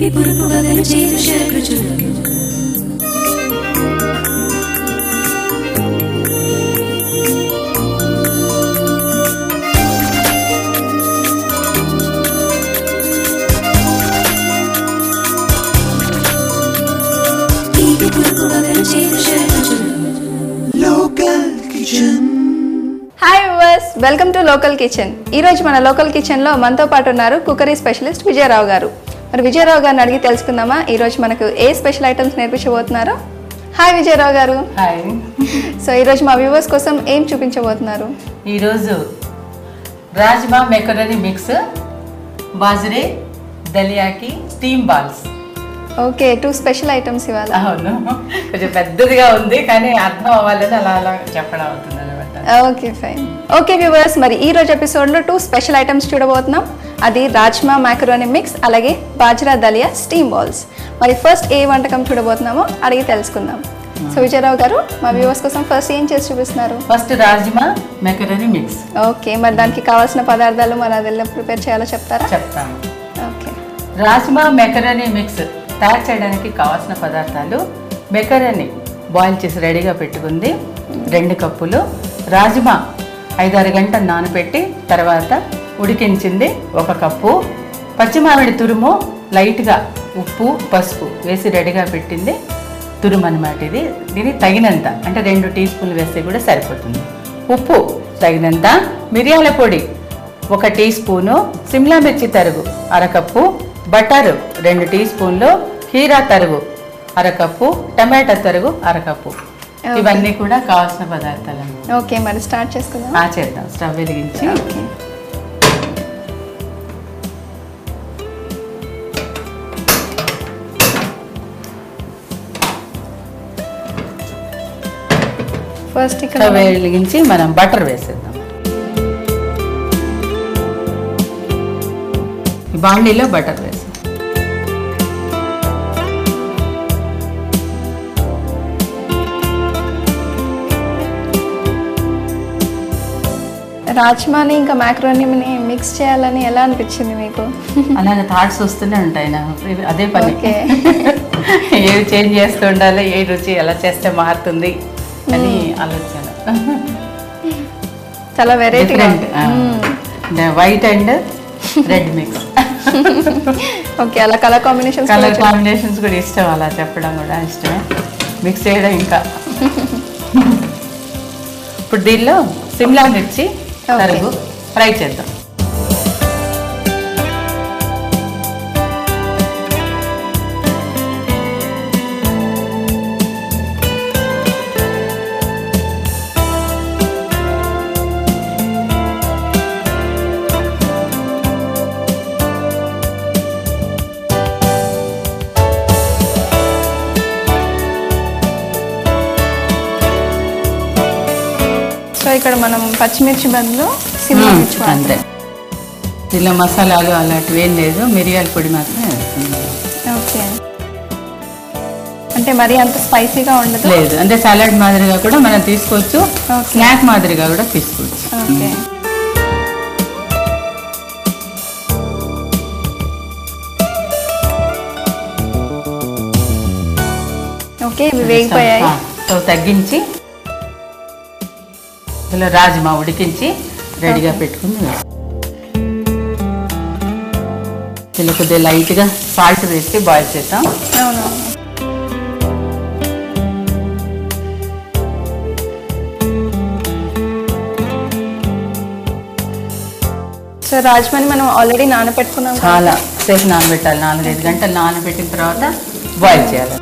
తీపి పురుపు వగరు చేదు శర్కృచులు తీపి పురుపు వగరు చేదు శర్కృచులు Local Kitchen. Hi viewers welcome to local kitchen ఈ రోజు మన లోకల్ కిచెన్ లో మనతో పాటు ఉన్నారు కుకరీ స్పెషలిస్ట్ విజయరావు గారు మరి విజయరావు గారిని అడిగి తెలుసుకుందామా ఈ రోజు మనకు ఏ స్పెషల్ ఐటమ్స్ నేర్పించబోతున్నారు హాయ్ విజయరావు గారు హాయ్ సో ఈ రోజు మా వ్యూవర్స్ కోసం ఏం చూపించబోతున్నారు ఈరోజు రాజ్మా మెకరని మిక్స్ బాజరే దలియాకి steam balls okay two special items ఇవాళ అవును కొంచెం పెద్దదిగా ఉంది కానీ అర్థం అవ్వాలని అలా అలా చెప్పడం అవుతుంది అనమాట ఓకే ఫైన్ ఓకే వ్యూవర్స్ మరి ఈ రోజు ఎపిసోడ్లో టూ స్పెషల్ ఐటమ్స్ చూడబోతున్నాం అది రాజ్మా మ్యాకరోని మిక్స్ అలాగే బాజ్రా దలియా స్టీమ్ బాల్స్ మరి ఫస్ట్ ఏ వంటకం చూడబోతున్నామో అడిగి తెలుసుకుందాం సో విజయరావు గారు మా వ్యూవర్స్ కోసం ఫస్ట్ ఏం చేసి చూపిస్తున్నారు first rajma macaroni mix okay మరి దానికి కావాల్సిన పదార్థాలు మన అది ఎలా ప్రిపేర్ చేయాలో చెప్తారా చెప్తాను ఓకే రాజ్మా మెకరని మిక్స్ తయారు చేయడానికి కావాల్సిన పదార్థాలు మెకరని బాయిల్ చేసి రెడీగా పెట్టుకుంది రెండు కప్పులు రాజ్మా ఐదారు గంటలు నానబెట్టి తర్వాత ఉడికించింది ఒక కప్పు పచ్చిమామిడి తురుము లైట్గా ఉప్పు పసుపు వేసి రెడీగా పెట్టింది తురుము అనమాట ఇది దీనికి తగినంత అంటే రెండు టీ స్పూన్లు వేస్తే కూడా సరిపోతుంది ఉప్పు తగినంత మిరియాల పొడి ఒక టీ స్పూను సిమ్లా మిర్చి తరుగు అరకప్పు బటర్ రెండు టీ స్పూన్లు హీరా తరుగు అరకప్పు టమాటా తరుగు అరకప్పు ఇవన్నీ కూడా కావాల్సిన పదార్థాలు ఓకే మరి స్టార్ట్ చేసుకుందాం ఆ చేద్దాం స్టవ్ వెలిగించి ఓకే ఫస్ట్ ఇక్కడ స్టవ్ వెలిగించి మనం బటర్ వేసేద్దాం ఈ బాండీలో బటర్ వేసాం రాజ్మాని ఇంకా మ్యాక్రోని మిక్స్ చేయాలని ఎలా అనిపించింది మీకు అలాగే థాట్స్ వస్తూనే ఉంటాయి నాకు ఇవి అదే పని ఓకే. ఏవి చేంజ్ చేస్తూ ఉండాలి ఏ రుచి ఎలా చేస్తే మారుతుంది అని ఆలోచన చాలా వెరైటీగా different white and red mix okay అలా కలర్ కాంబినేషన్స్ కలర్ కాంబినేషన్స్ కూడా ఇష్టం అలా చెప్పడం కూడా ఇష్టమే మిక్స్ చేయడం ఇంకా ఇప్పుడు దీనిలో సిమ్లా మిర్చి Okay. తరుగు ఫ్రై చేద్దాం సో ఇక్కడ మనం పచ్చిమిర్చి బదులు సిమ్లా మ్మ్, మిర్చి వాడతాం. అంతే దీనిలో మసాలాలు అలాంటివి ఏం లేదు మిరియాల పొడి మాత్రమే వేస్తున్నాం. ఓకే అంటే మరి అంత స్పైసీగా ఉండదు లేదు అంటే సలాడ్ మాదిరిగా కూడా మనం తీసుకోవచ్చు Okay. స్నాక్ మాదిరిగా కూడా తీసుకోవచ్చు ఓకే ఓకే ఇవి వేగిపోయాయి ఆ, స్టవ్ తగ్గించి ఇలా రాజ్మా ఉడికించి రెడీగా పెట్టుకుని వేస్తాం. ఇలా కొద్దిగా లైట్గా సాల్ట్ వేసి బాయిల్ చేద్దాం అవునవును సో రాజ్మాని మనం ఆల్రెడీ నానబెట్టుకున్నాం కదా. చాలా సేపు నానబెట్టాలి నాలుగైదు గంటలు నానబెట్టిన తర్వాత బాయిల్ చేయాలి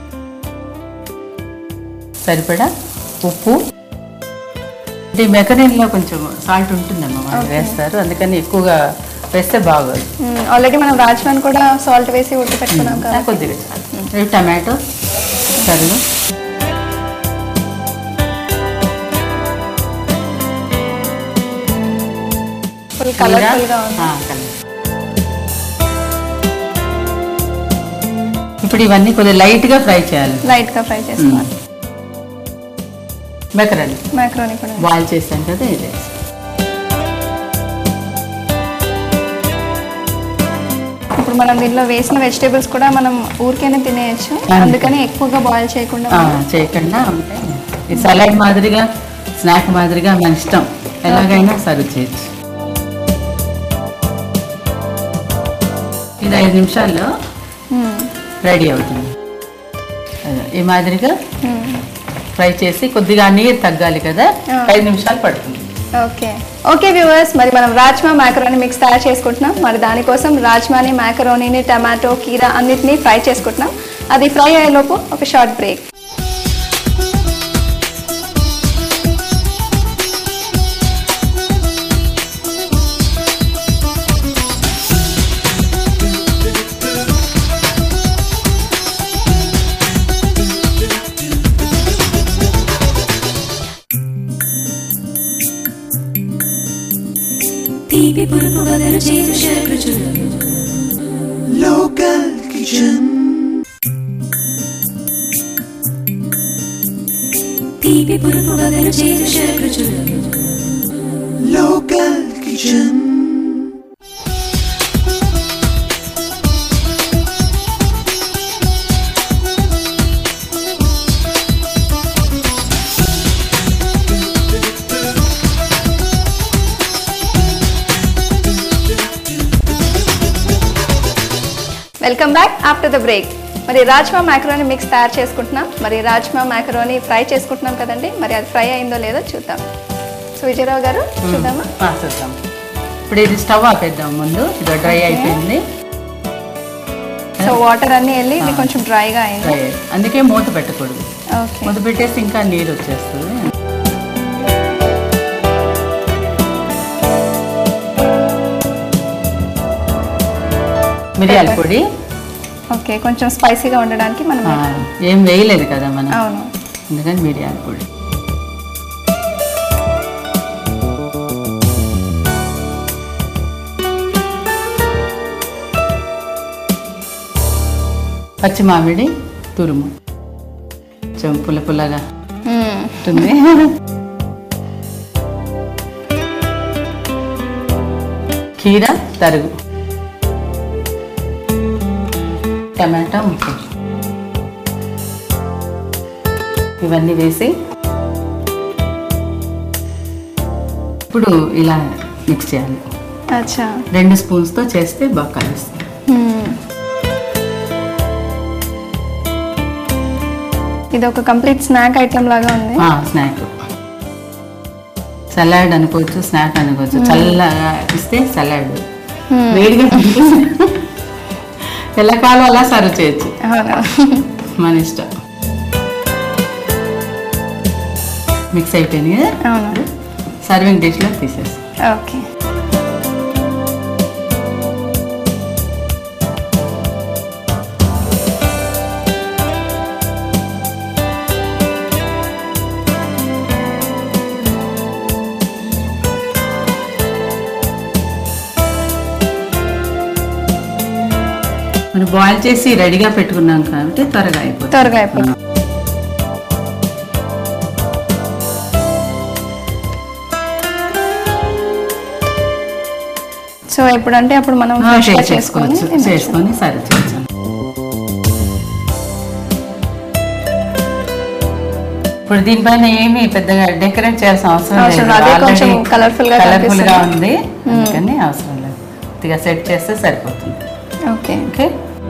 సరిపడా ఉప్పు ఇది మెకరీన్లో కొంచెం సాల్ట్ ఉంటుందమ్మా వాళ్ళు వేస్తారు అందుకని ఎక్కువగా వేస్తే బాగోదు మ్మ్, ఆల్రెడీ మనం రాజ్మాని కూడా సాల్ట్ వేసి ఉడికి పెట్టుకున్నాం కదా నాకు కొద్దిగా చాలు. ఇవి టమాటో తరుగు ఫుల్ కలర్ఫుల్ గా ఉంది ఆ, colour. ఇప్పుడు ఇవన్నీ కొద్దిగా లైట్గా ఫ్రై చేయాలి లైట్ గా ఫ్రై చేసుకోవాలి మెకరన్ మ్యాక్రోని కూడా బాయిల్ చేసాం కదా ఇది ఇప్పుడు ఇప్పుడు మనం దీనిలో వేసిన వెజిటేబుల్స్ కూడా మనం ఊరికైనా తినేయచ్చు అందుకని ఎక్కువగా బాయిల్ చేయకుండా ఆ, చేయకుండా ఉంటే ఈ సలాడ్ మాదిరిగా స్నాక్ మాదిరిగా మన ఇష్టం ఎలాగైనా సర్వ్ చేయొచ్చు ఇది ఐదు నిమిషాల్లో మ్మ్. రెడీ అవుతుంది అదే, ఈ మాదిరిగా మ్మ్. ఫ్రై చేసి కొద్దిగా నీరు తగ్గాలి కదా ఆ. ఐదు నిమిషాలు పడుతుంది ఓకే ఓకే వ్యూవర్స్ మరి మనం రాజ్మా మ్యాకరోని మిక్స్ తయారు చేసుకుంటున్నాం మరి దానికోసం రాజ్మాని మ్యాకరోనీని టమాటో కీరా అన్నిటిని ఫ్రై చేసుకుంటున్నాం అది ఫ్రై అయ్యేలోపు ఒక షార్ట్ బ్రేక్ తీపి పులుపు వగరు చేదు షడ్రుచులు Local kitchen. తీపి పులుపు వగరు చేదు షడ్రుచులు Local kitchen. Welcome back after the break మరి రాజ్మా మ్యాకరోని మిక్స్ తయారు చేసుకుంటున్నాం మరి రాజ్మా మ్యాకరోని ఫ్రై చేసుకుంటున్నాం కదండి మరి అది ఫ్రై అయిందో లేదో చూద్దాం సో విజయరావు గారు చూద్దామా ఆ, చూద్దాం ఇప్పుడు ఇది స్టవ్ ఆపేద్దాం ముందు ఇది డ్రై అయిపోయింది సో వాటర్ అన్నీ వెళ్ళి ఇది కొంచెం డ్రైగా అయింది డ్రై అయ్యింది. అందుకే మూత పెట్టకూడదు ఓకే మూత పెట్టేసి ఇంకా నీరు వచ్చేస్తుంది మిరియాల పొడి ఓకే కొంచెం స్పైసీగా ఉండడానికి మనం ఆ, ఏం వేయలేదు కదా మనం అవును అందుకని మిరియాల పొడి పచ్చి మామిడి తురుము కొంచెం పుల్ల పుల్లగా మ్మ్. ఉంటుంది కీర తరుగు టమాటా ముక్కలు ఇవన్నీ వేసి ఇప్పుడు ఇలా మిక్స్ చేయాలి అచ్చా రెండు స్పూన్స్తో చేస్తే బాగా కలుస్తుంది మ్మ్. ఇది ఒక కంప్లీట్ స్నాక్ ఐటమ్ లాగా ఉంది స్నాక్ సలాడ్ అనుకోవచ్చు స్నాక్ అనుకోవచ్చు చల్లగా ఇస్తే సలాడ్ వేడిగా తింటే ఎలా కావాలో అలా సర్వ్ చేయొచ్చు అవును మన ఇష్టం మిక్స్ అయిపోయింది కదా అవును సర్వింగ్ డిష్లో తీసేసి ఓకే మనం బాయిల్ చేసి రెడీగా పెట్టుకున్నాం కాబట్టి త్వరగా అయిపోతుంది త్వరగా అయిపోతుంది సో ఎప్పుడంటే అప్పుడు మనం ఆ, ఫ్రెష్గా టేస్ట్ చేసుకొని చేసుకోవచ్చు తినొచ్చు. చేసుకొని సర్వ్ చేయొచ్చు ఇప్పుడు దీనిపైన ఏమి పెద్దగా డెకరేట్ చేయాల్సిన అవసరం అవసరం లేదు లేదు. అదే కొంచెం Already colourful గా colourful గా కనిపిస్తుంది. ఉంది అందుకని అవసరం లేదు కొద్దిగా సెట్ చేస్తే సరిపోతుంది ఓకే ఓకే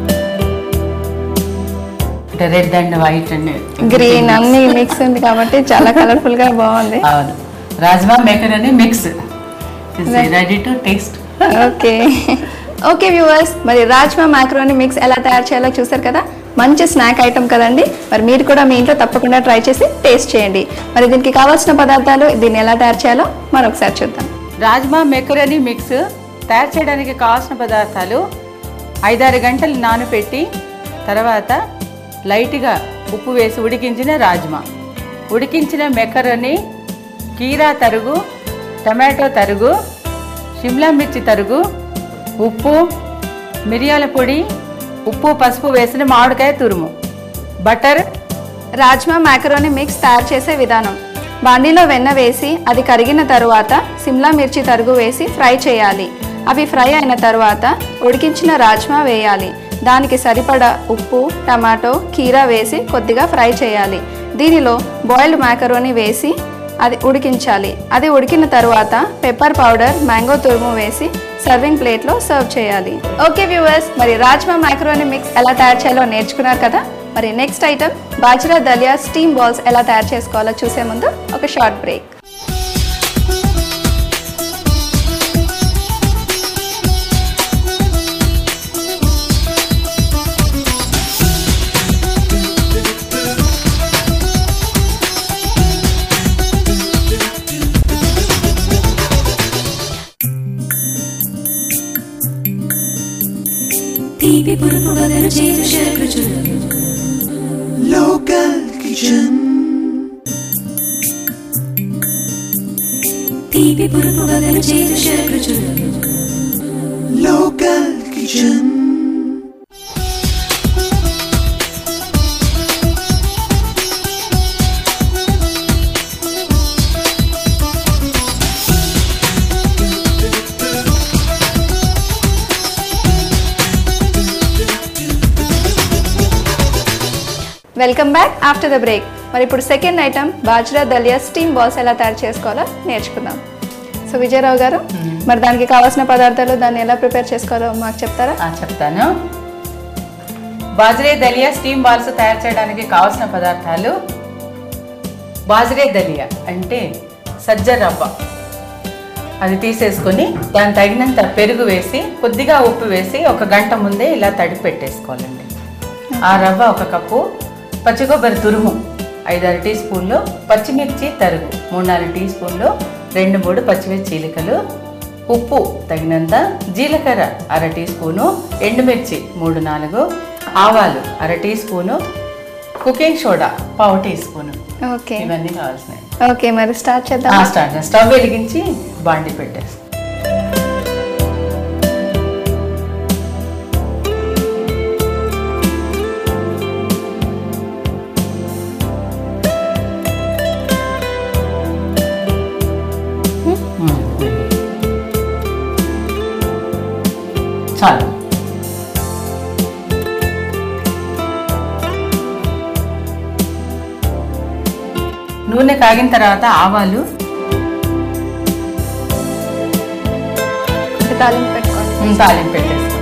అంటే red and white and green అన్ని మిక్స్ ఉంది కాబట్టి చాలా కలర్ఫుల్ గా బాగుంది అవును రాజ్మా మేకర్ అని mix ready to taste okay okay viewers మరి రాజ్మా మ్యాక్రోని మిక్స్ ఎలా తయారు చేయాలో చూసారు కదా మంచి స్నాక్ ఐటమ్ కదండి మరి మీరు కూడా మీ ఇంట్లో తప్పకుండా ట్రై చేసి టేస్ట్ చేయండి మరి దీనికి కావాల్సిన పదార్థాలు దీన్ని ఎలా తయారు చేయాలో మరొకసారి చూద్దాం రాజ్మా మెకరని మిక్స్ తయారు చేయడానికి కావాల్సిన పదార్థాలు ఐదారు గంటలు నానబెట్టి తర్వాత లైట్గా ఉప్పు వేసి ఉడికించిన రాజ్మా ఉడికించిన మెకరని కీరా తరుగు టమాటో తరుగు షిమ్లా మిర్చి తరుగు ఉప్పు మిరియాల పొడి ఉప్పు పసుపు వేసిన మామిడికాయ తురుము బటర్ రాజ్మా మ్యాకరోని మిక్స్ తయారు చేసే విధానం బాండీలో వెన్న వేసి అది కరిగిన తరువాత సిమ్లా మిర్చి తరుగు వేసి ఫ్రై చేయాలి అవి ఫ్రై అయిన తర్వాత ఉడికించిన రాజ్మా వేయాలి దానికి సరిపడా ఉప్పు టమాటో కీరా వేసి కొద్దిగా ఫ్రై చేయాలి దీనిలో బాయిల్డ్ మ్యాకరోని వేసి అది ఉడికించాలి అది ఉడికిన తర్వాత పెప్పర్ పౌడర్ మ్యాంగో తురుము వేసి సర్వింగ్ ప్లేట్లో సర్వ్ చేయాలి ఓకే వ్యూవర్స్ మరి రాజ్మా మ్యాక్రోని మిక్స్ ఎలా తయారు చేయాలో నేర్చుకున్నారు కదా మరి next item bajra dalia steam balls ఎలా తయారు చేసుకోవాలో చూసే ముందు ఒక షార్ట్ బ్రేక్ తీపి పురుపు వగరు చేదు షడ్రుచులు Local kitchen. తీపి పురుపు వగరు చేదు షడ్రుచులు Local kitchen. Welcome back after the break మరి ఇప్పుడు second item bajra dalia steam balls ఎలా తయారు చేసుకోవాలో నేర్చుకుందాం సో విజయరావు గారు మరి దానికి కావాల్సిన పదార్థాలు దాన్ని ఎలా ప్రిపేర్ చేసుకోవాలో మాకు చెప్తారా ఆ, చెప్తాను బాజరే దలియా స్టీమ్ బాల్స్ తయారు చేయడానికి కావాల్సిన పదార్థాలు బాజరే దలియా అంటే సజ్జ రవ్వ అది తీసేసుకొని దాని తగినంత పెరుగు వేసి కొద్దిగా ఉప్పు వేసి ఒక గంట ముందే ఇలా తడిపి పెట్టేసుకోవాలండి ఆ రవ్వ ఒక కప్పు పచ్చి కొబ్బరి తురుము ఐదారు టీ స్పూన్లు పచ్చిమిర్చి తరుగు మూడు నాలుగు టీ స్పూన్లు రెండు మూడు పచ్చిమిర్చి చీలికలు ఉప్పు తగినంత జీలకర్ర అర టీ స్పూను ఎండుమిర్చి మూడు నాలుగు ఆవాలు అర టీ స్పూను కుకింగ్ సోడా పావు టీ స్పూను ఓకే ఇవన్నీ కావాల్సినవి ఓకే మరి స్టార్ట్ ఆ, చేద్దాం స్టార్ట్ చేద్దాం. స్టవ్ వెలిగించి బాండి పెట్టేస్తాం చాలు నూనె కాగిన తర్వాత ఆవాలు ఇది తాలింపు పెట్టుకోండి ఉమ్, తాలింపు పెట్టేసుకోండి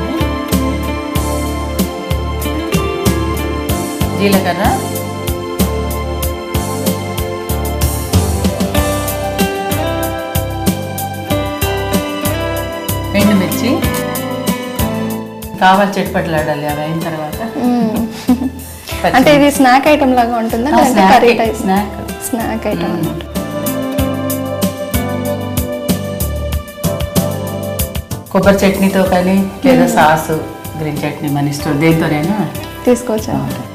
జీలకర్ర ఎండుమిర్చి కావాలి చెట్పట్లాడాలి అవి అయిన తర్వాత అంటే ఇది స్నాక్ ఐటమ్ లాగా ఉంటుందా ఆ, లేదంటే snack కర్రీ ఏ, టైప్ snack. స్నాక్ ఐటమ్ మ్మ్. కొబ్బరి చట్నీతో కానీ లేదా సాసు గ్రీన్ చట్నీ మన ఇష్టం దేంతోనైనా తీసుకోవచ్చా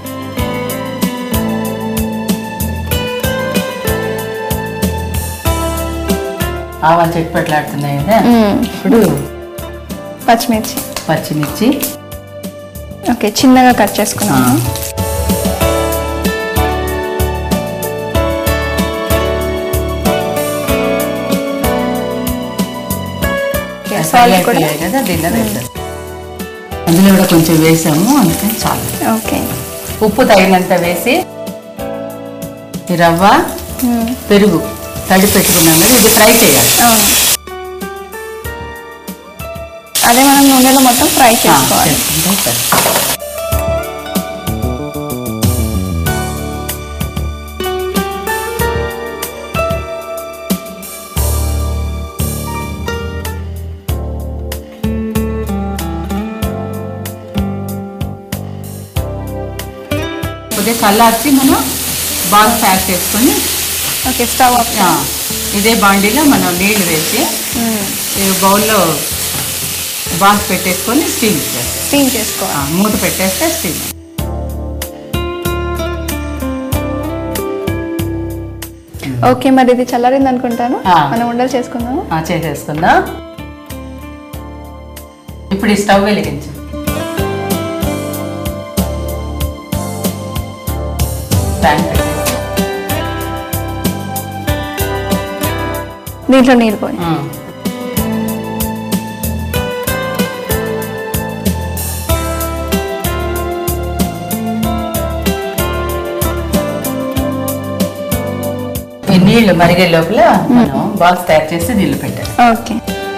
ఆవాలు చెట్పట్లాడుతున్నాయి కదా మ్మ్. ఇప్పుడు పచ్చిమిర్చి పచ్చిమిర్చి ఓకే చిన్నగా కట్ ఆ, చేసుకున్నాము ఓకే, ఫ్రై సాల్ట్ కూడా అయిపోయాయి కదా దీనిలో వేసేస్తాం అందులో కూడా కొంచెం వేసాము అందుకని చాలు ఓకే ఉప్పు తగినంత వేసి ఈ రవ్వ మ్మ్. పెరుగు తడి పెట్టుకున్నాం కదా ఇది ఫ్రై చేయాలి అవును అదే మనం నూనెలో మొత్తం ఫ్రై ఆ, చేసుకోవాలి చేసుకుంటే సరే. కొద్దిగా చల్లార్చి మనం బాగా ప్యాక్ చేసుకొని ఓకే స్టవ్ ఆఫ్ ఆ, ఇదే బాండీలో మనం నీళ్లు వేసి ఈ బౌల్లో బాల్స్ పెట్టేసుకొని స్టీమ్ చేస్తాం స్టీమ్ చేసుకోవాలి ఆ, మూత పెట్టేస్తే స్టీమ్ ఓకే మరి ఇది చల్లారింది అనుకుంటాను ఆ. మనం ఉండలు చేసుకుందాము ఆ, చేసేసుకుందాం ఇప్పుడు ఈ స్టవ్ వెలిగించు ప్యాన్ పెట్టేసి దీంట్లో నీళ్ళు పోయి ఉమ్. ఈ నీళ్లు మరిగే లోపల మనం బాక్స్ తయారు చేసి నీళ్లు పెట్టాలి ఓకే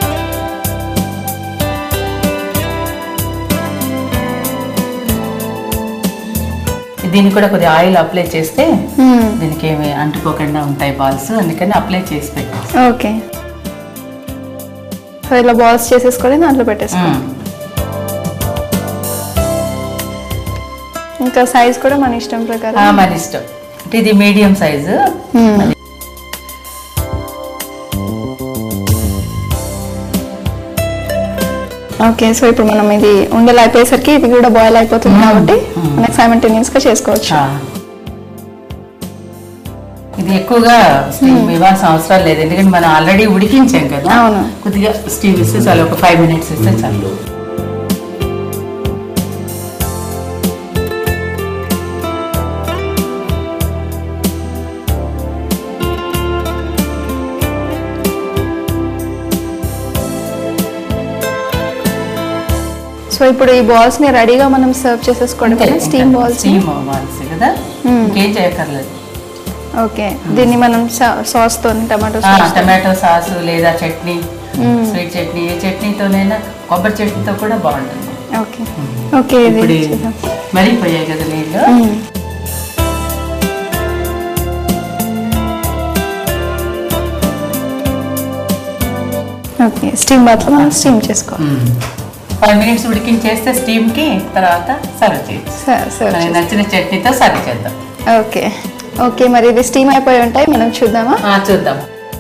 దీనికి కూడా కొద్దిగా ఆయిల్ అప్లై చేస్తే దీనికి ఏమి అంటుకోకుండా ఉంటాయి బాల్స్ అందుకని అప్లై చేసి పెట్టాలి ఓకే సో ఇలా బాల్స్ చేసేసుకొని దాంట్లో పెట్టేసుకోండి ఇంకా సైజ్ కూడా మన ఇష్టం ప్రకారం మన ఇష్టం అంటే ఇది మీడియం సైజు మ్మ్. ఓకే సో ఇప్పుడు మనం ఇది ఉండలు అయిపోయేసరికి ఇది కూడా బాయిల్ అయిపోతుంది కాబట్టి మనకి సైమల్టేనియస్ గా చేసుకోవచ్చు ఇది ఎక్కువగా స్టీమ్ ఇవ్వాల్సిన అవసరం లేదు ఎందుకంటే మనం ఆల్రెడీ ఉడికించాం కదా అవును. కొద్దిగా స్టీమ్ ఇస్తే చాలు ఒక ఫైవ్ మినిట్స్ ఇస్తే చాలు సో ఇప్పుడు ఈ బాల్స్ ని రెడీగా మనం సర్వ్ చేసేసుకోవడం కదా స్టీమ్ బాల్స్ స్టీమ్ బాల్స్ కదా ఇంకేం చేయక్కర్లేదు ఓకే దీన్ని మనం సాస్ తో టమాటో ఆ, సాస్ టమాటో సాస్ లేదా చట్నీ స్వీట్ చట్నీ ఏ చట్నీతోనైనా కొబ్బరి చట్నీతో కూడా బాగుంటుంది ఓకే ఓకే ఇది ఇప్పుడు చూద్దాం. మరిగిపోయాయి కదా నీళ్ళు మ్మ్. ఓకే స్టీమ్ బాత్ లో మనం స్టీమ్ చేసుకోవాలి ఫైవ్ మినిట్స్ ఉడికించేస్తే స్టీమ్ కి తర్వాత సర్వ్ చేయొచ్చు స- సర్వ్ మనకి చేసి- నచ్చిన చట్నీతో సర్వ్ చేద్దాం ఓకే ఓకే మరి ఇది స్టీమ్ అయిపోయి ఉంటాయి మనం చూద్దామా ఆ, చూద్దాం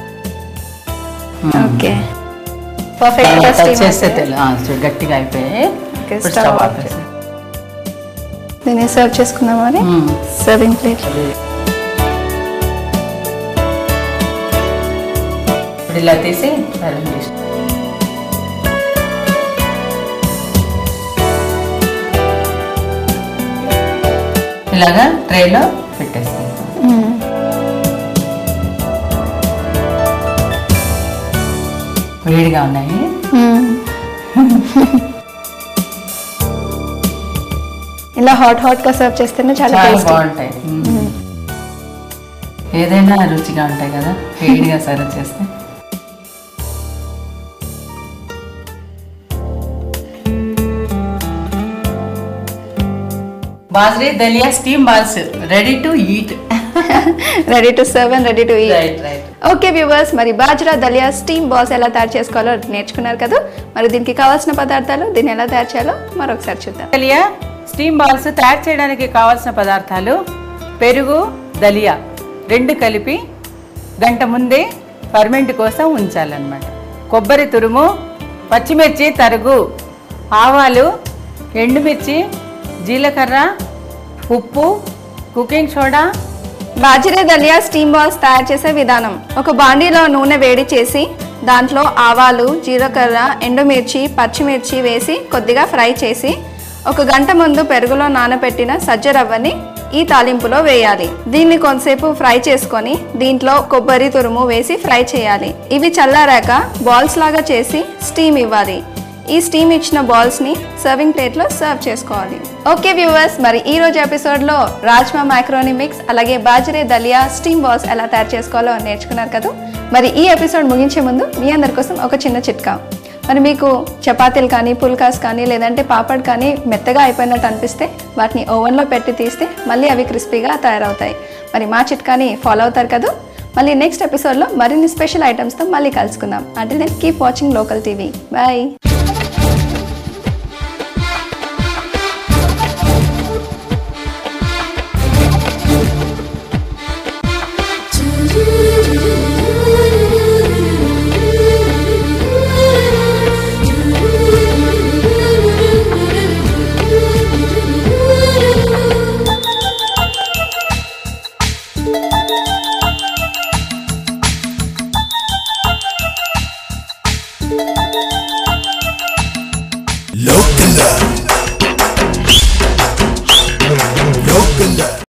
ఓకే పర్ఫెక్ట్ గా టచ్ స్టీమ్ చేస్తే తెలు- ఆ, చూడు గట్టిగా అయిపోయాయి Okay, ఇప్పుడు stove స్టవ్ off ఆపేసి. దీన్ని సర్వ్ చేసుకుందాం మరి మ్మ్. సర్వింగ్ ప్లేట్ ఇప్పుడు ఇలా తీసి సర్వ్ చేసి ఇలాగా ట్రేలో పెట్టేస్తాం వేడిగా ఉన్నాయి ఇలా హాట్ హాట్ గా సర్వ్ చేస్తేనే చాలా చాలా టేస్టీ బాగుంటాయి మ్మ్. ఏదైనా రుచిగా ఉంటాయి కదా వేడిగా సర్వ్ చేస్తే bajri dalia steam balls ready to eat ready to serve and ready to eat right right okay viewers మరి బాజ్రా దలియా స్టీమ్ బాల్స్ ఎలా తయారు చేసుకోవాలో నేర్చుకున్నారు కదా మరి దీనికి కావాల్సిన పదార్థాలు దీన్ని ఎలా తయారు చేయాలో మరొకసారి చూద్దాం దలియా స్టీమ్ బాల్స్ తయారు చేయడానికి కావాల్సిన పదార్థాలు పెరుగు దలియా రెండు కలిపి గంట ముందే ఫర్మెంట్ కోసం ఉంచాలన్నమాట కొబ్బరి తురుము పచ్చిమిర్చి తరుగు ఆవాలు ఎండుమిర్చి జీలకర్ర ఉప్పు cooking soda bajra dalia steam balls తయారు చేసే విధానం ఒక బాండీలో నూనె వేడి చేసి దాంట్లో ఆవాలు జీలకర్ర ఎండుమిర్చి పచ్చిమిర్చి వేసి కొద్దిగా ఫ్రై చేసి ఒక గంట ముందు పెరుగులో నానబెట్టిన సజ్జ రవ్వని ఈ తాలింపులో వేయాలి దీన్ని కొంతసేపు ఫ్రై చేసుకొని దీంట్లో కొబ్బరి తురుము వేసి ఫ్రై చేయాలి ఇవి చల్లారాక బాల్స్ లాగా చేసి స్టీమ్ ఇవ్వాలి ఈ స్టీమ్ ఇచ్చిన బాల్స్ ని సర్వింగ్ ప్లేట్ లో సర్వ్ చేసుకోవాలి ఓకే వ్యూవర్స్ మరి ఈ రోజు ఎపిసోడ్ లో రాజ్మా మ్యాక్రోని మిక్స్ అలాగే బాజరే దలియా స్టీమ్ బాల్స్ ఎలా తయారు చేసుకోవాలో నేర్చుకున్నారు కదా మరి ఈ ఎపిసోడ్ ముగించే ముందు మీ అందరి కోసం ఒక చిన్న చిట్కా మరి మీకు చపాతీలు కానీ పుల్కాస్ కానీ లేదంటే పాపడ్ కానీ మెత్తగా అయిపోయినట్టు అనిపిస్తే వాటిని ఓవెన్లో పెట్టి తీస్తే మళ్ళీ అవి క్రిస్పీగా తయారవుతాయి మరి మా చిట్కాని ఫాలో అవుతారు కదా మళ్ళీ నెక్స్ట్ ఎపిసోడ్లో మరిన్ని స్పెషల్ ఐటమ్స్తో మళ్ళీ కలుసుకుందాం అంటే నేను keep watching local TV bye